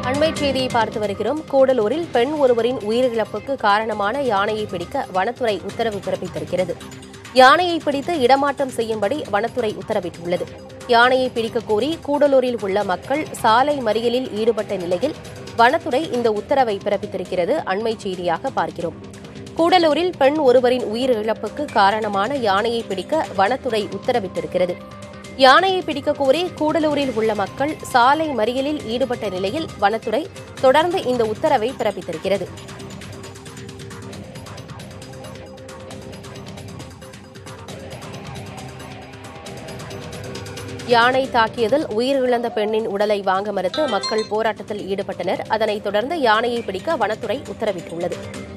அண்மை செய்தியை பார்த்து வருகிறோம் கூடலூரில் பெண் ஒருவரின் உயிரிழப்புக்கு காரணமான யானையை பிடிக்க வனத்துறை உத்தரவு பிறப்பித்திருக்கிறது யானையை பிடித்து இடமாற்றம் செய்யும்படி வனத்துறை உத்தரவிட்டுள்ளது யானையை பிடிக்க கோரி கூடலூரில் உள்ள மக்கள் சாலை மறியலில் ஈடுபட்ட நிலையில் வனத்துறை இந்த உத்தரவை பிறப்பித்திருக்கிறது அண்மை செய்தியாக பார்க்கிறோம் கூடலூரில் பெண் ஒருவரின் உயிரிழப்புக்கு காரணமான யானையை பிடிக்க வனத்துறை உத்தரவிட்டிருக்கிறது யானையை பிடிக்க கோரி கூடலூரில் உள்ள மக்கள் சாலை மறியலில் ஈடுபட்ட நிலையில் வனத்துறை தொடர்ந்து இந்த உத்தரவை பிறப்பித்திருக்கிறது யானை தாக்கியதில் உயிரிழந்த பெண்ணின் உடலை வாங்க மறுத்து மக்கள் போராட்டத்தில் ஈடுபட்டனர் அதனைத் தொடர்ந்து யானையை பிடிக்க வனத்துறை உத்தரவிட்டுள்ளது